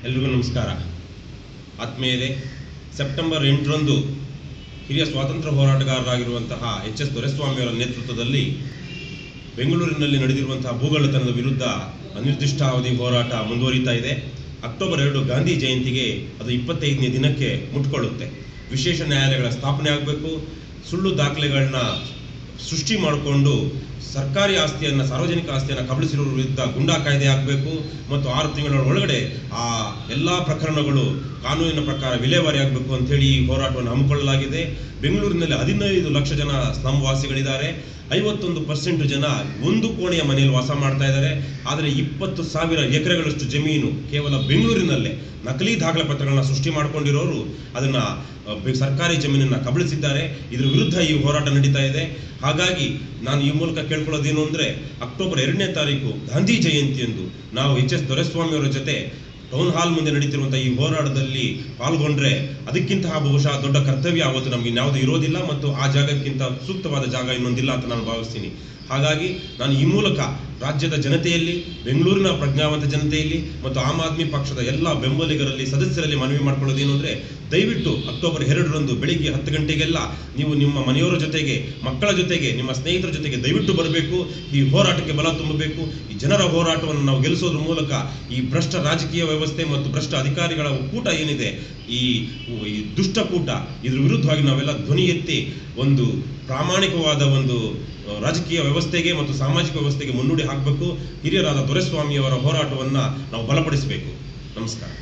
ಎಲ್ರಿಗೂ ನಮಸ್ಕಾರ ಆತ್ಮೀಯರೇ ಸೆಪ್ಟೆಂಬರ್ ಎಂಟರಂದು ಹಿರಿಯ ಸ್ವಾತಂತ್ರ್ಯ ಹೋರಾಟಗಾರರಾಗಿರುವಂತಹ ಎಚ್ ಎಸ್ ದೊರೆಸ್ವಾಮಿಯವರ ನೇತೃತ್ವದಲ್ಲಿ ಬೆಂಗಳೂರಿನಲ್ಲಿ ನಡೆದಿರುವಂತಹ ಭೂಗಳ್ಳತನದ ವಿರುದ್ಧ ಅನಿರ್ದಿಷ್ಟಾವಧಿ ಹೋರಾಟ ಮುಂದುವರಿತಾ ಇದೆ ಅಕ್ಟೋಬರ್ ಎರಡು ಗಾಂಧಿ ಜಯಂತಿಗೆ ಅದು ಇಪ್ಪತ್ತೈದನೇ ದಿನಕ್ಕೆ ಮುಟ್ಕೊಳ್ಳುತ್ತೆ ವಿಶೇಷ ನ್ಯಾಯಾಲಯಗಳ ಸ್ಥಾಪನೆ ಆಗಬೇಕು ಸುಳ್ಳು ದಾಖಲೆಗಳನ್ನ ಸೃಷ್ಟಿ ಮಾಡಿಕೊಂಡು ಸರ್ಕಾರಿ ಆಸ್ತಿಯನ್ನು ಸಾರ್ವಜನಿಕ ಆಸ್ತಿಯನ್ನು ಕಬಳಿಸಿರೋರ ವಿರುದ್ಧ ಗುಂಡಾ ಕಾಯ್ದೆ ಆಗಬೇಕು ಮತ್ತು ಆರು ತಿಂಗಳ ಒಳಗಡೆ ಆ ಎಲ್ಲ ಪ್ರಕರಣಗಳು ಕಾನೂನಿನ ಪ್ರಕಾರ ವಿಲೇವಾರಿ ಆಗಬೇಕು ಅಂತೇಳಿ ಈ ಹೋರಾಟವನ್ನು ಹಮ್ಮಿಕೊಳ್ಳಲಾಗಿದೆ ಬೆಂಗಳೂರಿನಲ್ಲಿ ಹದಿನೈದು ಲಕ್ಷ ಜನ ಸ್ಲಮ್ ವಾಸಿಗಳಿದ್ದಾರೆ ಐವತ್ತೊಂದು ಪರ್ಸೆಂಟ್ ಜನ ಒಂದು ಕೋಣೆಯ ಮನೆಯಲ್ಲಿ ವಾಸ ಮಾಡ್ತಾ ಇದ್ದಾರೆ ಆದರೆ ಇಪ್ಪತ್ತು ಸಾವಿರ ಎಕರೆಗಳಷ್ಟು ಜಮೀನು ಕೇವಲ ಬೆಂಗಳೂರಿನಲ್ಲೇ ನಕಲಿ ದಾಖಲೆ ಪತ್ರಗಳನ್ನ ಸೃಷ್ಟಿ ಮಾಡ್ಕೊಂಡಿರೋರು ಅದನ್ನ ಅಹ್, ಬೆ- ಸರ್ಕಾರಿ ಜಮೀನನ್ನ ಕಬಳಿಸಿದ್ದಾರೆ ಇದ್ರ ವಿರುದ್ಧ ಈ ಹೋರಾಟ ನಡೀತಾ ಇದೆ ಹಾಗಾಗಿ ನಾನು ಈ ಮೂಲಕ ಕೇಳ್ಕೊಳ್ಳೋದೇನು ಅಂದ್ರೆ ಅಕ್ಟೋಬರ್ ಎರಡನೇ ತಾರೀಕು ಗಾಂಧಿ ಜಯಂತಿಯಂದು ನಾವು ಎಚ್ ಎಸ್ ದೊರೆಸ್ವಾಮಿ ಅವರ ಜೊತೆ ಟೌನ್ ಹಾಲ್ ಮುಂದೆ ನಡೀತಿರುವಂತಹ ಈ ಹೋರಾಟದಲ್ಲಿ ಪಾಲ್ಗೊಂಡ್ರೆ ಅದಕ್ಕಿಂತ ಬಹುಶಃ ದೊಡ್ಡ ಕರ್ತವ್ಯ ಆವತ್ತು ನಮಗೆ ಇನ್ಯಾವುದು ಇರೋದಿಲ್ಲ ಮತ್ತು ಆ ಜಾಗಕ್ಕಿಂತ ಸೂಕ್ತವಾದ ಜಾಗ ಇನ್ನೊಂದಿಲ್ಲ ಅಂತ ನಾನು ಭಾವಿಸ್ತೀನಿ ಹಾಗಾಗಿ ನಾನು ಈ ಮೂಲಕ ರಾಜ್ಯದ ಜನತೆಯಲ್ಲಿ ಬೆಂಗಳೂರಿನ ಪ್ರಜ್ಞಾವಂತ ಜನತೆಯಲ್ಲಿ ಮತ್ತು ಆಮ್ ಆದ್ಮಿ ಪಕ್ಷದ ಎಲ್ಲ ಬೆಂಬಲಿಗರಲ್ಲಿ ಸದಸ್ಯರಲ್ಲಿ ಮನವಿ ಮಾಡ್ಕೊಳ್ಳೋದೇನು ಅಂದ್ರೆ ದಯವಿಟ್ಟು ಅಕ್ಟೋಬರ್ ಎರಡರಂದು ಬೆಳಿಗ್ಗೆ ಹತ್ತು ಗಂಟೆಗೆಲ್ಲ ನೀವು ನಿಮ್ಮ ಮನೆಯವರ ಜೊತೆಗೆ ಮಕ್ಕಳ ಜೊತೆಗೆ ನಿಮ್ಮ ಸ್ನೇಹಿತರ ಜೊತೆಗೆ ದಯವಿಟ್ಟು ಬರಬೇಕು ಈ ಹೋರಾಟಕ್ಕೆ ಬಲ ತುಂಬಬೇಕು ಈ ಜನರ ಹೋರಾಟವನ್ನು ನಾವು ಗೆಲ್ಲಿಸೋದ್ರ ಮೂಲಕ ಈ ಭ್ರಷ್ಟ ರಾಜಕೀಯ ವ್ಯವಸ್ಥೆ ಮತ್ತು ಭ್ರಷ್ಟ ಅಧಿಕಾರಿಗಳ ಒಕ್ಕೂಟ ಏನಿದೆ ಈ ಈ ದುಷ್ಟಕೂಟ ಇದ್ರ ವಿರುದ್ಧವಾಗಿ ನಾವೆಲ್ಲ ಧ್ವನಿ ಎತ್ತಿ ಒಂದು ಪ್ರಾಮಾಣಿಕವಾದ ಒಂದು ಅಹ್, ರಾಜಕೀಯ ವ್ಯವಸ್ಥೆಗೆ ಮತ್ತು ಸಾಮಾಜಿಕ ವ್ಯವಸ್ಥೆಗೆ ಮುನ್ನುಡಿ ಹಾಕಬೇಕು ಹಿರಿಯರಾದ ದೊರೆಸ್ವಾಮಿಯವರ ಹೋರಾಟವನ್ನ ನಾವು ಬಲಪಡಿಸಬೇಕು ನಮಸ್ಕಾರ